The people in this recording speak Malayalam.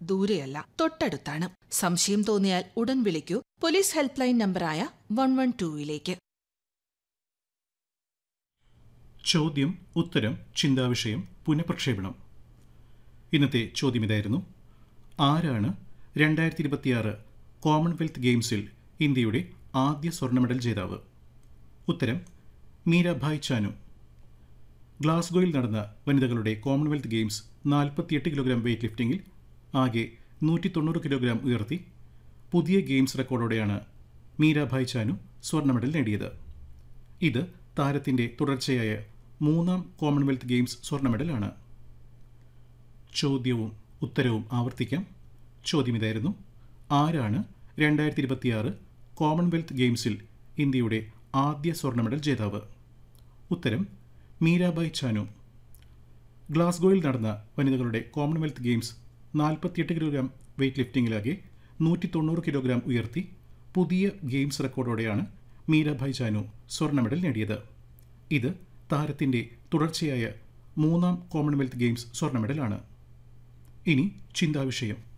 ദൂരെയല്ല തൊട്ടടുത്താണ് സംശയം തോന്നിയാൽ ഉടൻ വിളിക്കൂ പോലീസ് ഹെൽപ്പ് ലൈൻ നമ്പറായ വൺ വൺ ടൂയിലേക്ക് ചോദ്യം ഉത്തരം ചിന്താവിഷയം പുനഃപ്രക്ഷേപണം ഇന്നത്തെ ചോദ്യം ഇതായിരുന്നു ആരാണ് രണ്ടായിരത്തി ഇരുപത്തിയാറ് കോമൺവെൽത്ത് ഗെയിംസിൽ ഇന്ത്യയുടെ ആദ്യ സ്വർണ്ണ മെഡൽ ജേതാവ് ഉത്തരം മീരാഭായ് ചാനു ഗ്ലാസ്ഗോയിൽ നടന്ന വനിതകളുടെ കോമൺവെൽത്ത് ഗെയിംസ് നാൽപ്പത്തിയെട്ട് കിലോഗ്രാം വെയ്റ്റ് ലിഫ്റ്റിംഗിൽ ആകെ നൂറ്റി തൊണ്ണൂറ് കിലോഗ്രാം ഉയർത്തി പുതിയ ഗെയിംസ് റെക്കോർഡോടെയാണ് മീരാഭായ് ചാനു സ്വർണ്ണ മെഡൽ നേടിയത് ഇത് താരത്തിൻ്റെ തുടർച്ചയായ മൂന്നാം കോമൺവെൽത്ത് ഗെയിംസ് സ്വർണ്ണ മെഡലാണ് ചോദ്യവും ഉത്തരവും ആവർത്തിക്കാം ചോദ്യം ഇതായിരുന്നു ആരാണ് രണ്ടായിരത്തി ഇരുപത്തിയാറ് കോമൺവെൽത്ത് ഗെയിംസിൽ ഇന്ത്യയുടെ ആദ്യ സ്വർണ്ണ മെഡൽ ജേതാവ് ഉത്തരം മീരാബായ് ചാനു ഗ്ലാസ്ഗോയിൽ നടന്ന വനിതകളുടെ കോമൺവെൽത്ത് ഗെയിംസ് നാൽപ്പത്തിയെട്ട് കിലോഗ്രാം വെയ്റ്റ് ലിഫ്റ്റിംഗിലാകെ നൂറ്റി തൊണ്ണൂറ് കിലോഗ്രാം ഉയർത്തി പുതിയ ഗെയിംസ് റെക്കോർഡോടെയാണ് മീരാഭായ് ചാനു സ്വർണ്ണ മെഡൽ നേടിയത് ഇത് താരത്തിൻ്റെ തുടർച്ചയായ മൂന്നാം കോമൺവെൽത്ത് ഗെയിംസ് സ്വർണ്ണ മെഡലാണ് ഇനി ചിന്താവിഷയം